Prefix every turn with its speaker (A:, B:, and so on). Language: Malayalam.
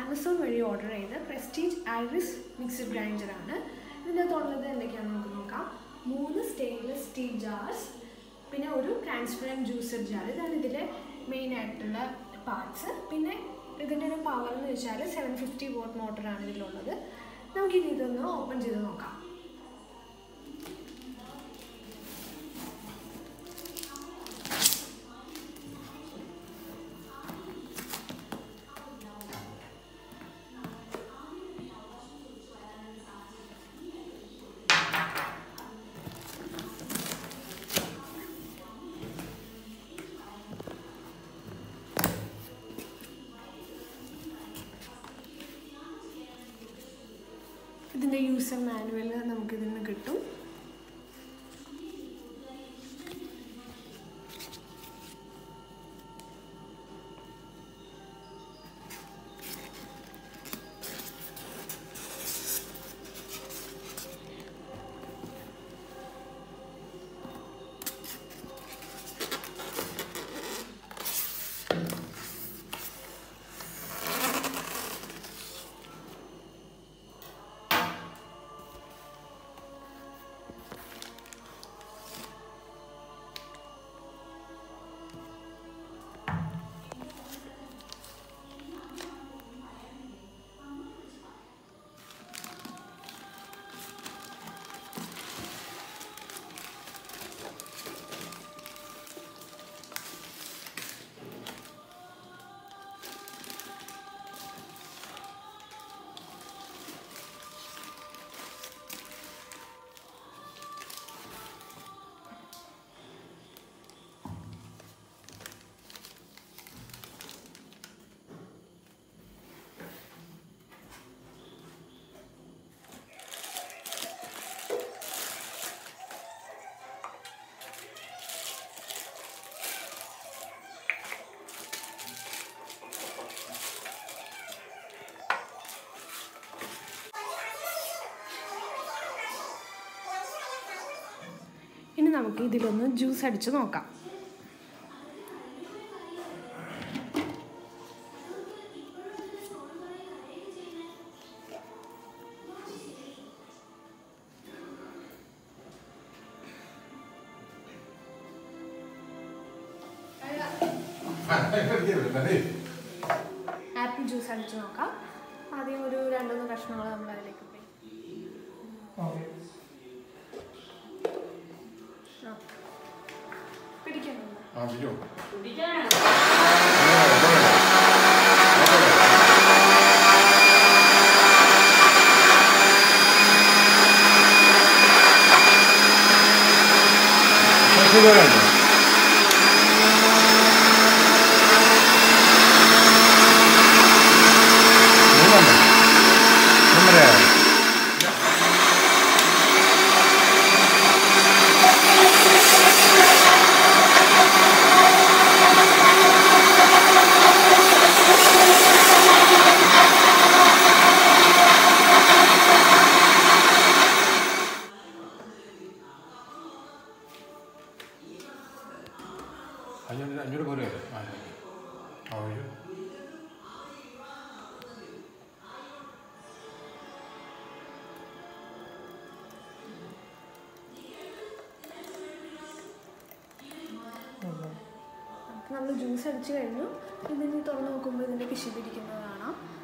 A: ആമസോൺ വഴി ഓർഡർ ചെയ്ത പ്രസ്റ്റീജ് ഐറിസ് മിക്സഡ് ഗ്രൈൻഡറാണ് ഇതിൻ്റെ അകത്തുള്ളത് എന്തൊക്കെയാണെന്ന് നമുക്ക് നോക്കാം മൂന്ന് സ്റ്റെയിൻലെസ് സ്റ്റീൽ ജാർസ് പിന്നെ ഒരു ട്രാൻസ്പെറൻറ്റ് ജ്യൂസർ ജാർ ഇതാണ് ഇതിലെ മെയിൻ ആയിട്ടുള്ള പാർട്സ് പിന്നെ ഇതിൻ്റെ ഒരു പവർ എന്ന് വെച്ചാൽ സെവൻ ഫിഫ്റ്റി വോട്ട് മോട്ടറാണ് ഇതിലുള്ളത് നമുക്കിനി ഇതൊന്ന് ഓപ്പൺ ചെയ്ത് നോക്കാം ഇതിൻ്റെ യൂസർ മാനുവൽ നമുക്കിതിൽ നിന്ന് കിട്ടും ഇനി നമുക്ക് ഇതിലൊന്ന് ജ്യൂസ് അടിച്ച് നോക്കാം ആപ്പിൾ ജ്യൂസ് അടിച്ച് നോക്കാം ആദ്യം ഒരു രണ്ടുമൂന്ന് കഷ്ണങ്ങൾ നമ്മൾ അതിലേക്ക് പോയി ആ പിടിക്കുന്നുണ്ട്
B: ആ ബിജു ഷുഗറുണ്ട് മൂന്നുണ്ട് മൂന്നരയായോ അഞ്ഞൂറ് അഞ്ഞൂറ് പോരെ ആ ആ ഒരു
A: നമുക്ക് നമ്മൾ ജ്യൂസ് അടിച്ച് കഴിഞ്ഞു ഇതിന് തുറന്ന് നോക്കുമ്പോൾ ഇതിൻ്റെ പിശി പിടിക്കുന്നത് കാണാം